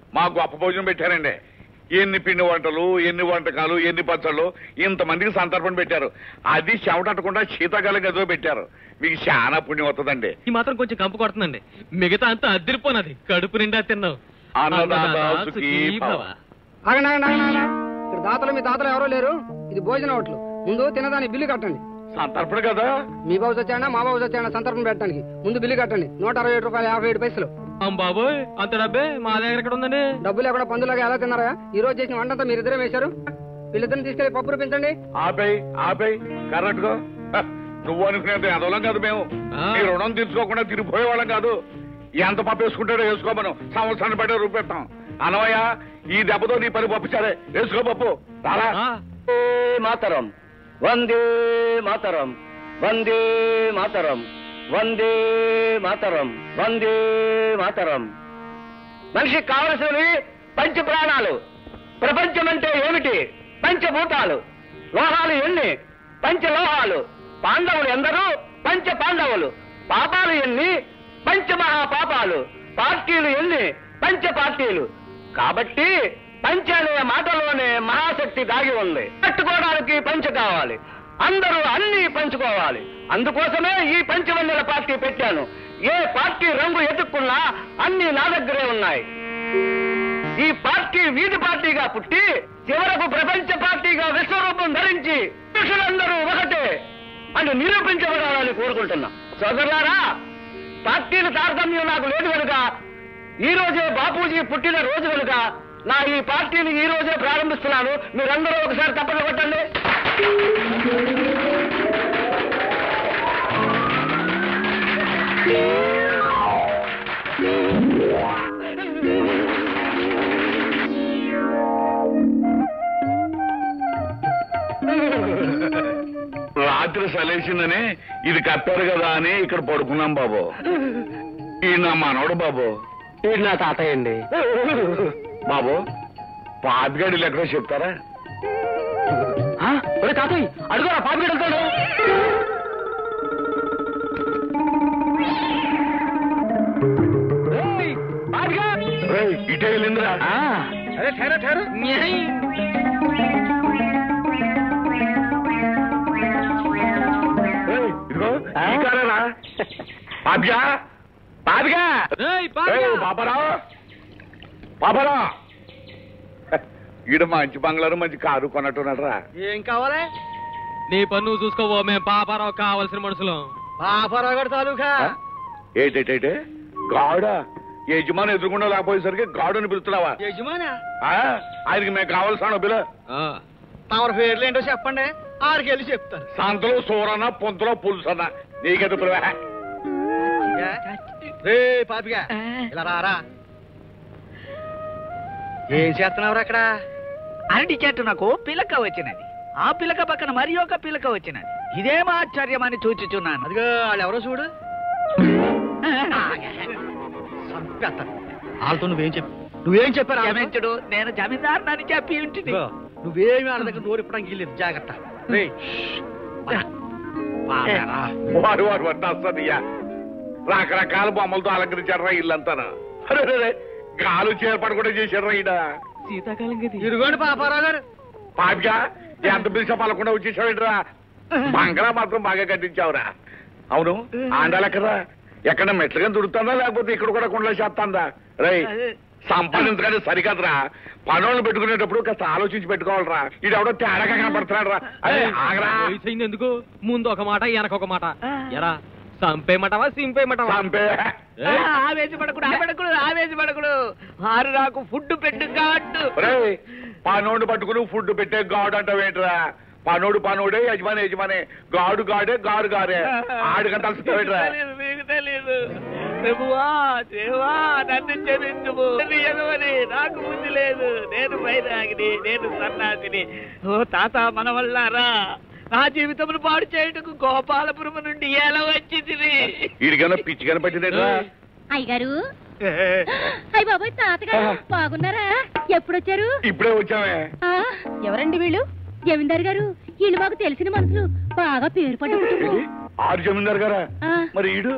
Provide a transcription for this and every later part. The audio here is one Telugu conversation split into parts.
మా గొప్ప భోజనం పెట్టారండి ఎన్ని పిండి వంటలు ఎన్ని వంటకాలు ఎన్ని పచ్చళ్ళు ఇంతమందికి సంతర్పణ పెట్టారు అది చెమటట్టకుండా శీతాకాలం గదిలో పెట్టారు మీకు చాలా పుణ్యం వస్తుందండి ఈ మాత్రం కొంచెం కంపు కొడుతుందండి మిగతా అంతా అద్దరిపోనది కడుపు నిండా తిన్నావు అన్నదాత అన్నదాత సుఖీ సుఖీ భవ. భవ. ఆగండి ఆగండి ఆగండి ఆగండి. ఇక్కడ దాతలు మీ తాతలు ఎవరో లేరు ఇది భోజన హోటల్ ముందు తినదాని బిల్లు కట్టండి సంతర్పణ కదా మీ బాబు వచ్చాడా మా బాబు వచ్చాడా సంతర్పణ పెట్టడానికి ముందు బిల్లు కట్టండి నూట అరవై ఏడు రూపాయలు యాభై ఏడు పైసలు అమ్మ బాబోయ్ అంత డబ్బే మా దగ్గర ఎక్కడ ఉందండి డబ్బులు ఎక్కడ పందులాగా ఎలా తిన్నారా ఈ రోజు చేసిన వంటంతా మీరిద్దరే వేశారు వీళ్ళిద్దరిని తీసుకెళ్లి పప్పు రూపించండి ఆపై ఆపై కరెక్ట్ గా హ, నువ్వు అనుకునేంత ఎదవలం కాదు మేము ఆ. నీ రుణం తీర్చుకోకుండా తిరిగిపోయే వాళ్ళం కాదు ఎంత పప్పు వేసుకుంటాడో వేసుకోమను సంవత్సరాన్ని బట్టే రూపెడతాం అనవయ్య ఈ దెబ్బతో నీ పని పప్పుచారే వేసుకో పప్పు రాలా ఆ, మాతరం వందే మాతరం వందే మాతరం వందే మాతరం వందే మాతరం మనిషికి కావలసినవి పంచ ప్రాణాలు ప్రపంచం అంటే ఏమిటి పంచభూతాలు లోహాలు ఎన్ని పంచలోహాలు పాండవులు ఎందరూ పంచ పాండవులు పాపాలు ఎన్ని పంచమహా పాపాలు పార్టీలు ఎన్ని పంచ పార్టీలు కాబట్టి పంచ అనే మాటలోనే మహాశక్తి దాగి ఉంది పట్టుకోవడానికి పంచ కావాలి అందరూ అన్ని పంచుకోవాలి అందుకోసమే ఈ పంచవన్నెల పార్టీ పెట్టాను ఏ పార్టీ రంగు ఎదుక్కున్నా అన్ని నా దగ్గరే ఉన్నాయి ఈ పార్టీ వీధి పార్టీగా పుట్టి చివరకు ప్రపంచ పార్టీగా విశ్వరూపం ధరించి పురుషులందరూ ఒకటే అని నిరూపించబడాలని కోరుకుంటున్నా సోదరులారా పార్టీల తారతమ్యం నాకు లేదు కనుక ఈ రోజే బాపూజీ పుట్టిన రోజు కనుక నా ఈ పార్టీని ఈ రోజే ప్రారంభిస్తున్నాను మీరందరూ ఒకసారి తప్పక కొట్టండి రాత్రి సలేసిందని ఇది కప్పారు కదా అని ఇక్కడ పడుకున్నాం బాబు ఈ నా మనవడు బాబు వీడు నా తాతయ్య అండి బాబు పాపిగాడి ఎక్కడో చెప్తారా ఒరే తాతయ్య అడుగురా పాపి వెళ్తాడు రేయ్, ఇటే వెళ్ళిందిరా అదే ఠేరా ఠేరు న్యాయ్. రేయ్, ఇదిగో ఈ కారేరా పాపిగా పాపిగా ఏయ్, పాపిగా. ఏయ్, పాపరావు పాపరా ఈడ మంచి బంగ్లారు మంచి కారు కొన్నట్టున్నారా ఏం కావాలి నీ పన్ను చూసుకోవో మేము పాపారావు కావాల్సిన మనుషులం పాపారావు గారి తాలూకా ఏంటేంటే గాడ యజమాని ఎదురుకుండా లేకపోయేసరికి గాడుని పిలుస్తున్నావా యజమానా ఆ? ఆయనకి మేము కావాల్సిన బిల ఆ, తమరి పేర్లు ఏంటో చెప్పండి ఆడికి వెళ్ళి చెప్తాను సంతలో సూరన్న పొంతలో పులుసన్న నీకెదు పిలువా రే పాపిగా ఇలా రారా ఏం చేస్తున్నావు అక్కడ అరటి చెట్టు నాకు పిలక వచ్చినది ఆ పిలక పక్కన మరి ఒక పిలక వచ్చినది ఇదేం ఆశ్చర్యం అని చూచుచున్నాను అదిగో వాళ్ళు ఎవరో చూడు చంపేస్తాను వాళ్ళతో నువ్వేం చెప్పు నువ్వేం చెప్పారు వాళ్ళతో? క్షమించుడు నేను జమీందారునని చెప్పి ఉంటుంది ఇదిగో, నువ్వేమి వాళ్ళ దగ్గర నోరు ఇప్పడానికి వెళ్ళలేదు జాగ్రత్త రే వాడు వాడు వడ్డాస్తయ్యా రకరకాల బొమ్మలతో అలంకరించారా ఇల్లంతా గాలు చేర్పాటు కూడా చేశారా ఈడ శీతాకాలం గది ఇదిగోండి పాపారావు గారు పాపిగా ఎంత పిలిచా పలకుండా వచ్చేసావేంట్రా బంగళా మాత్రం బాగా కట్టించావురా అవును ఆండాలెక్కరా ఎక్కడ మెట్లుగా దుడుతుందా లేకపోతే ఇక్కడ కూడా కుండలో చేస్తాందా రై సంపాదించగానే సరికదరా పనులను పెట్టుకునేటప్పుడు కాస్త ఆలోచించి పెట్టుకోవాలరా ఇది ఎవడో తేడాగా కనపడుతున్నాడు రా అదే ఆగరా వయసు అయింది ఎందుకు ముందు ఒక మాట వెనక ఒక మాట ఎరా సంపేయమంటావా సింపేయమంటావా చంపే ఏయ్, ఆవేశపడకుడు ఆవేశపడకుడు ఆవేశపడకుడు వారు నాకు ఫుడ్ పెట్టు కాటు రేయ్ పనోడు పట్టుకుని ఫుడ్ పెట్టే గాడు అంటావేంట్రా పనోడు పనోడే యజమాని యజమాని గాడు గాడే గారు గారే ఆడికంత అలసిపోయేట్రా తెలీదు, మీకు తెలీదు ప్రభువా దేవా నన్ను క్షమించుము నన్ను ఎగవని నాకు బుద్ధి లేదు నేను వైరాగిని నేను సన్నాసిని ఓ తాత మన వల్లారా నా జీవితమును పాడు చేయుటకు గోపాలపురం నుండి ఎలా వచ్చింది వీడికైనా పిచ్చి కనపట్టిందేట్రా అయ్యగారు అయ్య బాబాయ్ తాతగారు బాగున్నారా ఎప్పుడొచ్చారు ఇప్పుడే వచ్చామే ఆ, ఎవరండి వీళ్ళు జమీందారు గారు వీళ్ళు మాకు తెలిసిన మనుషులు బాగా పేరు పడ్డ కుటుంబం. ఏంటి? ఆరు జమీందారు గారా ఆ, మరి ఈడు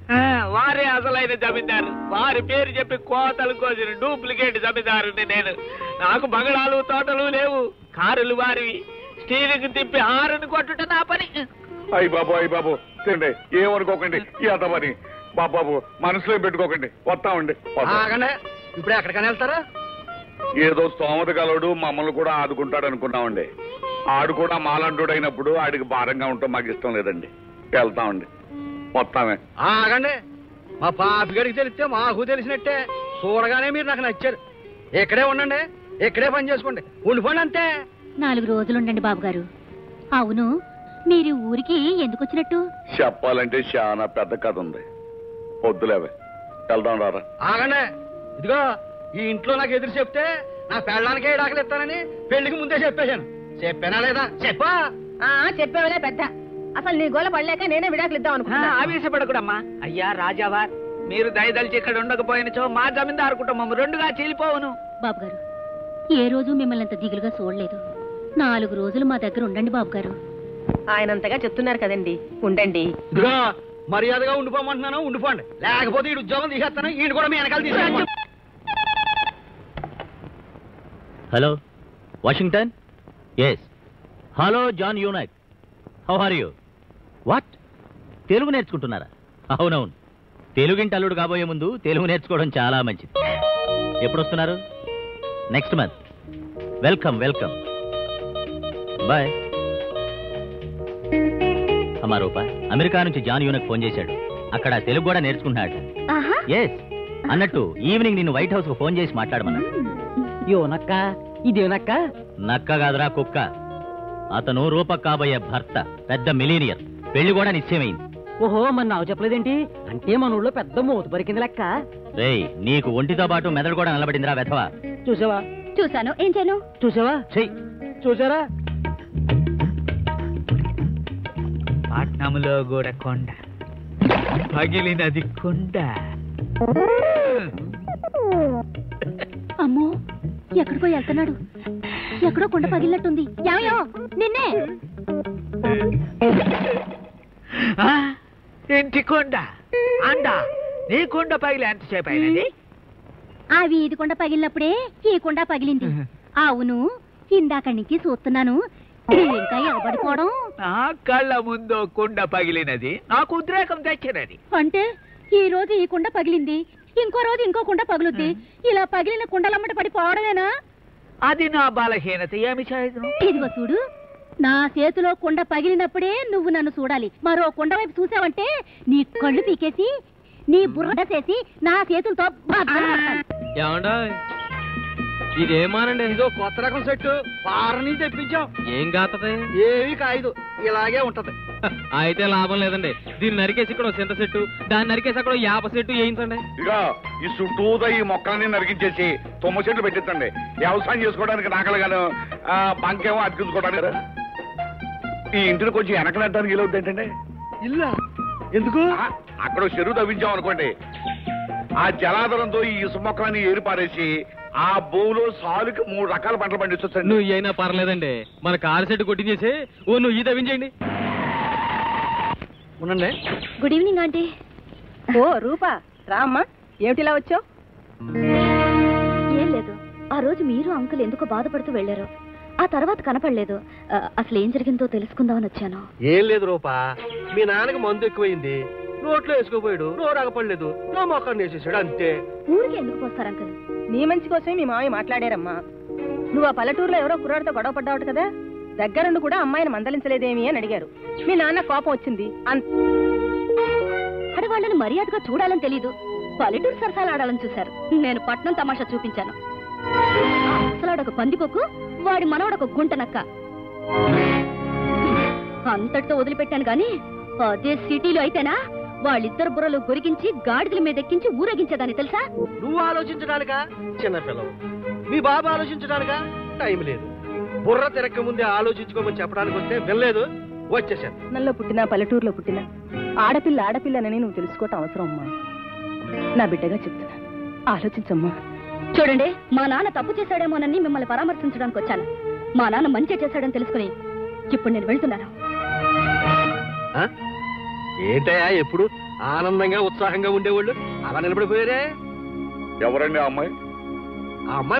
ఆ, వారే అసలైన జమీందారు వారి పేరు చెప్పి కోతలు కోసిన డూప్లికేట్ జమీందారుని నేను నాకు బంగళాలు తోటలు లేవు కారులు వారివి స్టీరింగ్ తిప్పి హారని కొట్టుట నా పని అయ్యి బాబు అయ్యి బాబు తిండి ఏమనుకోకండి ఈ అతమని బాబాబు మనసులో పెట్టుకోకండి వస్తామండి వస్తాం. ఆగండి ఇప్పుడు ఎక్కడికైనా వెళ్తారా ఏదో స్తోమత గలడు మమ్మల్ని కూడా ఆదుకుంటాడు అనుకున్నామండి ఆడు కూడా మాలంటుడైనప్పుడు ఆడికి భారంగా ఉంటాం మాకు ఇష్టం లేదండి వెళ్తామండి వస్తామే ఆగండి మా పాపిగడికి తెలిస్తే మాకు తెలిసినట్టే చూడగానే మీరు నాకు నచ్చారు ఇక్కడే ఉండండి ఇక్కడే పని చేసుకోండి ఉండిపోండి అంతే నాలుగు రోజులుండండి బాబు గారు అవును మీరు ఈ ఊరికి ఎందుకు వచ్చినట్టు చెప్పాలంటే చాలా పెద్ద కథ ఉంది పొద్దులేవే వెళ్దాం రారా ఆగండి ఇదిగో ఈ ఇంట్లో నాకు ఎదురు చెప్తే నా పెళ్ళడానికే డాకలు ఇస్తానని పెళ్లికి ముందే చెప్పేశాను చెప్పానా లేదా చెప్పా చెప్పేవలే పెద్ద అసలు నీ గోల పడలేక నేనే విడాకులు ఇద్దాం ఆ, అనుకున్నా ఆవేశపడకుడమ్మా అయ్యా రాజావార్ మీరు దయదలిచి ఇక్కడ ఉండకపోయినచో మా జమీందారు కుటుంబం రెండుగా చీలిపోవును బాబు గారు ఏ రోజు మిమ్మల్ని అంత దిగులుగా చూడలేదు నాలుగు రోజులు మా దగ్గర ఉండండి బాబు గారు ఆయనంతగా చెప్తున్నారు కదండి ఉండండి ఇదిగో మర్యాదగా ఉండిపోమంటున్నాను ఉండిపోండి లేకపోతే ఈ ఉద్యోగం తీసేస్తాను ఈయన కూడా మీ వెనకాల తీసేస్తాను hello Washington yes hello John యూనైట్ how are you what Telugu నేర్చుకుంటున్నారా అవునవును తెలుగింటి అల్లుడు కాబోయే ముందు తెలుగు నేర్చుకోవడం చాలా మంచిది ఎప్పుడు వస్తున్నారు next month welcome welcome bye అమ్మా రూప అమెరికా నుంచి జాన్ యూనక్ ఫోన్ చేశాడు అక్కడ తెలుగు కూడా నేర్చుకుంటున్నాడు ఆహా ఎస్ అన్నట్టు ఈవినింగ్ నిన్ను వైట్ హౌస్ కు ఫోన్ చేసి మాట్లాడమన్నాడు యోనక్క ఇదేనక్క నక్క కాదురా కుక్క అతను రూప కాబోయే భర్త పెద్ద మిలీనియర్ పెళ్లి కూడా నిశ్చయమైంది ఓహో మన నాకు చెప్పలేదేంటి అంటే మన ఊళ్ళో పెద్ద మూత పరికింది లెక్క రేయ్ నీకు ఒంటితో పాటు మెదడు కూడా నిలబడిందిరా వెధవా చూసావా చూశాను ఏం చేయను చూసావా చెయ్యి చూసారా పట్నంలో కూడా కొండ పగిలినది కొండ అమ్మో ఎక్కడికో వెళ్తున్నాడు ఎక్కడో కొండ పగిలినట్టుంది యావయో నిన్నే ఆ, ఇంటి కొండ అండ నీ కొండ పగిలి ఎంతసేపు అయినది ఆ వీధి కొండ పగిలినప్పుడే ఈ కొండ పగిలింది అవును ఇందాక నుంచి చూస్తున్నాను ఇంకా ఎగబడిపోవడం నా కళ్ళ ముందు కుండ పగిలినది నాకు ఉద్రేకం తెచ్చినది అంటే ఈ రోజు ఈ కుండ పగిలింది ఇంకో రోజు ఇంకో కుండ పగులుద్ది ఇలా పగిలిన కుండలమ్మట పడి పోవడమేనా అది నా బలహీనత ఏమి చేయదు ఇదిగో చూడు నా చేతిలో కుండ పగిలినప్పుడే నువ్వు నన్ను చూడాలి మరో కుండ వైపు చూసావంటే నీ కళ్ళు పీకేసి నీ బుర్ర చేసి నా చేతులతో బద్దలు కొడతాను. ఏమండా ఇదేమానండి ఇదో కొత్త రకం సెట్ పారని తెప్పించాం ఏం కాతది ఏవి కాయదు ఇలాగే ఉంటది అయితే లాభం లేదండి దీన్ని నరికేసి ఇక్కడ ఓ చింత చెట్టు దాన్ని నరికేసి అక్కడ ఓ యాప చెట్టు వేయించండి ఇక ఈ చుట్టూతో ఈ మొక్కలన్నీ నరికించేసి తుమ్మ చెట్లు పెట్టించండి వ్యవసాయం చేసుకోవడానికి నాకలుగాను బంకేమో అతికించుకోవడానికి ఈ ఇంటిని కొంచెం వెనకనడానికి ఇలా ఏంటండి ఇల్లా ఎందుకు ఆ, అక్కడ ఓ చెరువు తవ్వించాం అనుకోండి ఆ జలాధారంతో ఈ ఇసుక మొక్కలని ఏరిపారేసి ఆ భూమిలో సాలుకి మూడు రకాల పంటలు పండించొచ్చండి నువ్వు అయినా పర్లేదండి మన కారు చెట్టు కొట్టించేసి ఓ నువ్వు ఈ తవ్వించేయండి ఉండండి గుడ్ ఈవినింగ్ ఆంటీ ఓ రూపా రామ్మా ఏమిటిలా వచ్చావు ఏం లేదు ఆ రోజు మీరు అంకుల్ ఎందుకో బాధపడుతూ వెళ్ళారు ఆ తర్వాత కనపడలేదు ఆ, అసలు ఏం జరిగిందో తెలుసుకుందామని వచ్చాను ఏం లేదు రూపా మీ నాన్నకి మందు ఎక్కువైంది నోట్లో వేసుకోపోయాడు నోరు ఆగపడలేదు నా మొక్కను వేసేసాడు అంతే ఊరికి ఎందుకు పోస్తారు అంకుల్ నీ మంచి కోసమే మీ మామయ్య మాట్లాడారమ్మా నువ్వు ఆ పల్లెటూరులో ఎవరో కుర్రాడితో గొడవ పడ్డావుట కదా దగ్గరుండి కూడా అమ్మాయిని మందలించలేదేమి అని అడిగారు మీ నాన్న కోపం వచ్చింది అంత ఆడవాళ్ళని మర్యాదగా చూడాలని తెలీదు పల్లెటూరు సరసాలు ఆడాలని చూశారు నేను పట్నం తమాషా చూపించాను అసలాడొక పందికొక్కు వాడి మనవడొక గుంట నక్క అంతటితో వదిలిపెట్టాను గాని అదే సిటీలో అయితేనా వాళ్ళిద్దరు బుర్రలు గొరిగించి గాడిదల మీద ఎక్కించి ఊరేగించేదాన్ని తెలుసా నువ్వు ఆలోచించడానికా చిన్నపిల్లవు మీ బాబు ఆలోచించడానికా టైం లేదు బుర్ర తిరక్క ముందే ఆలోచించుకోమని చెప్పడానికి వస్తే వినలేదు వచ్చేసాను పట్నంలో పుట్టినా పల్లెటూరులో పుట్టినా ఆడపిల్ల ఆడపిల్లనని నువ్వు తెలుసుకోవటం అవసరం అమ్మా నా బిడ్డగా చెప్తున్నా ఆలోచించమ్మా చూడండి మా నాన్న తప్పు చేశాడేమోనని మిమ్మల్ని పరామర్శించడానికి వచ్చాను మా నాన్న మంచి చేశాడని తెలుసుకుని ఇప్పుడు నేను వెళ్తున్నాను ఆ? ఏంటయ్యా ఎప్పుడు ఆనందంగా ఉత్సాహంగా ఉండేవాళ్ళు అలా నిలబడిపోయారే ఎవరండి ఆ అమ్మాయి ఆ అమ్మాయి